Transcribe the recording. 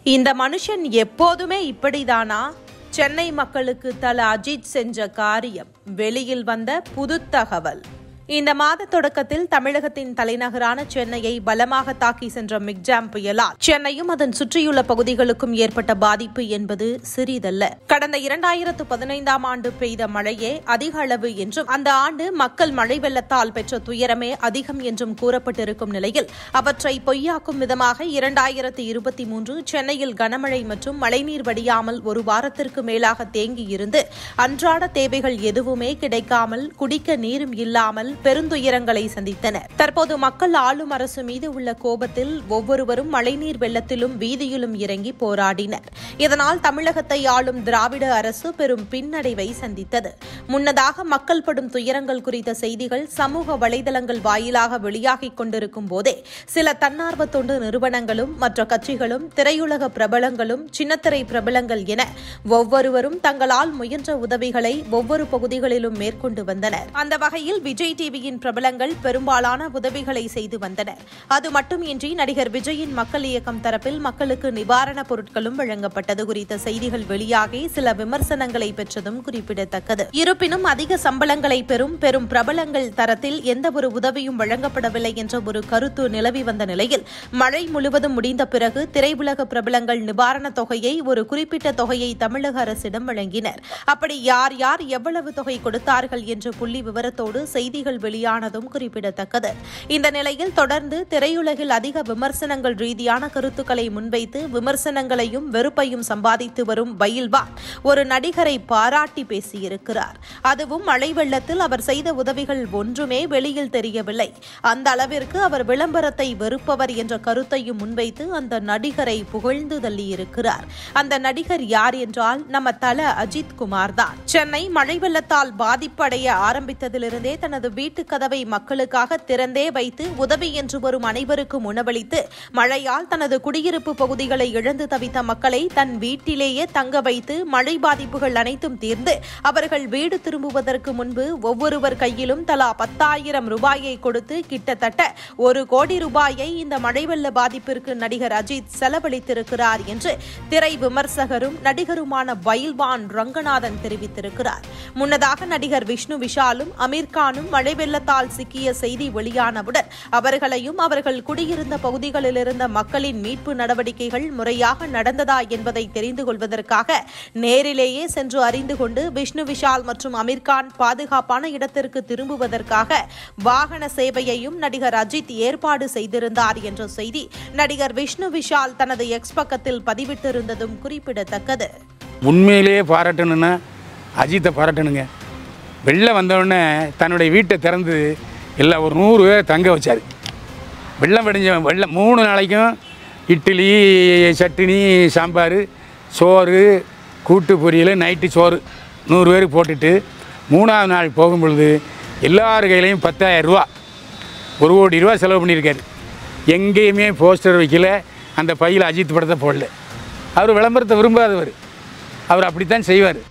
இந்த மனுஷன் எப்போதுமே இப்படிதானா சென்னை மக்களுக்கு தல அஜித் செஞ்ச காரியம் வெளியில் வந்த புது தகவல் இந்த மாத தொடக்கத்தில் தமிழகத்தின் தலைநகரான சென்னையை பலமாக தாக்கி சென்ற மிக்ஜாம் புயலால் சென்னையும் அதன் சுற்றியுள்ள பகுதிகளுக்கும் ஏற்பட்ட பாதிப்பு என்பது சிறிதல்ல கடந்த இரண்டாயிரத்து பதினைந்தாம் ஆண்டு பெய்த மழையே அதிக அளவு என்றும் அந்த ஆண்டு மக்கள் மழை வெள்ளத்தால் பெற்ற துயரமே அதிகம் என்றும் கூறப்பட்டிருக்கும் நிலையில் அவற்றை பொய்யாக்கும் விதமாக இரண்டாயிரத்து இருபத்தி மூன்று சென்னையில் கனமழை மற்றும் மழைநீர் வடியாமல் ஒரு வாரத்திற்கு மேலாக தேங்கியிருந்து அன்றாட தேவைகள் எதுவுமே கிடைக்காமல் குடிக்க நீரும் இல்லாமல் பெருந்துயரங்களை சந்தித்தனர் தற்போது மக்கள் ஆளும் அரசு மீது உள்ள கோபத்தில் ஒவ்வொருவரும் மழைநீர் வெள்ளத்திலும் வீதியிலும் இறங்கி போராடினர் இதனால் தமிழகத்தை ஆளும் திராவிட அரசு பெரும் பின்னடைவை சந்தித்தது முன்னதாக மக்கள் படும் துயரங்கள் குறித்த செய்திகள் சமூக வலைதளங்கள் வாயிலாக வெளியாகிக் கொண்டிருக்கும் போதே சில தன்னார்வ தொண்டு நிறுவனங்களும் மற்ற கட்சிகளும் திரையுலக பிரபலங்களும் சின்னத்திரை பிரபலங்கள் என ஒவ்வொருவரும் தங்களால் முயன்ற உதவிகளை ஒவ்வொரு பகுதிகளிலும் மேற்கொண்டு வந்தனர் அந்த வகையில் விஜய் டிவியின் பிரபலங்கள் பெரும்பாலான உதவிகளை செய்து வந்தனர் அது மட்டுமின்றி நடிகர் விஜயின் மக்கள் இயக்கம் தரப்பில் மக்களுக்கு நிவாரணப் பொருட்களும் வழங்கப்பட்டது குறித்த செய்திகள் வெளியாகி சில விமர்சனங்களை பெற்றதும் குறிப்பிடத்தக்கது இருப்பினும் அதிக சம்பளங்களை பெறும் பெரும் பிரபலங்கள் தரத்தில் எந்த ஒரு உதவியும் வழங்கப்படவில்லை என்ற ஒரு கருத்து நிலவி வந்த நிலையில் மழை முழுவதும் முடிந்த பிறகு திரையுலக பிரபலங்கள் நிவாரணத் தொகையை ஒரு குறிப்பிட்ட தொகையை தமிழக அரசிடம் வழங்கினர் அப்படி யார் யார் எவ்வளவு தொகை கொடுத்தார்கள் என்ற புள்ளி விவரத்தோடு செய்திகள் வெளியானதும் குறிப்பிடத்தக்கது இந்த நிலையில் தொடர்ந்து திரையுலகில் அதிக விமர்சனங்கள் ரீதியான கருத்துக்களை முன்வைத்து விமர்சனங்களையும் வெறுப்பையும் சம்பாதித்து வரும் பயில்வான் ஒரு நடிகரை பாராட்டி பேசியிருக்கிறார் அதுவும் மழை வெள்ளத்தில் அவர் செய்த உதவிகள் ஒன்றுமே வெளியில் தெரியவில்லை அந்த அளவிற்கு அவர் விளம்பரத்தை வெறுப்பவர் என்ற கருத்தையும் முன்வைத்து அந்த நடிகரை புகழ்ந்து தள்ளியிருக்கிறார் அந்த நடிகர் யார் என்றால் நம்ம தல அஜித் குமார் தான் சென்னை மழை வெள்ளத்தால் பாதிப்படைய ஆரம்பித்ததிலிருந்தே தனது வீட்டு கதவை மக்களுக்காக திறந்தே வைத்து உதவி என்று வரும் அனைவருக்கும் உணவளித்து மழையால் தனது குடியிருப்பு பகுதிகளை இழந்து தவித்த மக்களை தன் வீட்டிலேயே தங்க வைத்து மழை பாதிப்புகள் அனைத்தும் தீர்ந்து அவர்கள் வீடு திரும்புவதற்கு முன்பு ஒவ்வொருவர் கையிலும் தலா பத்தாயிரம் ரூபாயை கொடுத்து கிட்டத்தட்ட ஒரு கோடி ரூபாயை இந்த மழை வெள்ள பாதிப்பிற்கு நடிகர் அஜித் செலவழித்திருக்கிறார் என்று திரை விமர்சகரும் நடிகருமான பயில்வான் ரங்கநாதன் தெரிவித்திருக்கிறார் முன்னதாக நடிகர் விஷ்ணு விஷாலும் அமீர்கானும் மழை வெள்ளத்தால் சிக்கிய செய்தி வெளியானவுடன் அவர்களையும் அவர்கள் குடியிருந்த பகுதிகளில் இருந்த மக்களின் மீட்பு நடவடிக்கைகள் முறையாக நடந்ததா என்பதை தெரிந்து கொள்வதற்காக நேரிலேயே சென்று அறிந்து கொண்டு விஷ்ணு விஷால் மற்றும் அமீர்கான் பாதுகாப்பான இடத்திற்கு திரும்புவதற்காக வாகன சேவையையும் நடிகர் அஜித் ஏற்பாடு செய்திருந்தார் என்ற செய்தி நடிகர் விஷ்ணு விஷால் தனது எக்ஸ் பக்கத்தில் பதிவிட்டிருந்ததும் குறிப்பிடத்தக்கது உண்மையிலேயே பாராட்டணுன்னா அஜித்தை பாராட்டணுங்க வெள்ளம் வந்தவுடனே தன்னுடைய வீட்டை திறந்து எல்லா ஒரு நூறு பேரை தங்க வச்சார் வெள்ளம் வெடிஞ்ச வெள்ளம் மூணு நாளைக்கும் இட்லி சட்னி சாம்பார் சோறு கூட்டு பொரியல் நைட்டு சோறு நூறு பேருக்கு போட்டுட்டு மூணாவது நாள் போகும் பொழுது எல்லார் கையிலையும் பத்தாயிரம் ரூபா ஒரு கோடி ரூபா செலவு பண்ணியிருக்காரு எங்கேயுமே போஸ்டர் வைக்கல அந்த பையில் அஜித் படத்தை போடல அவர் விளம்பரத்தை விரும்பாதவர் அவர் அப்படித்தான் செய்வார்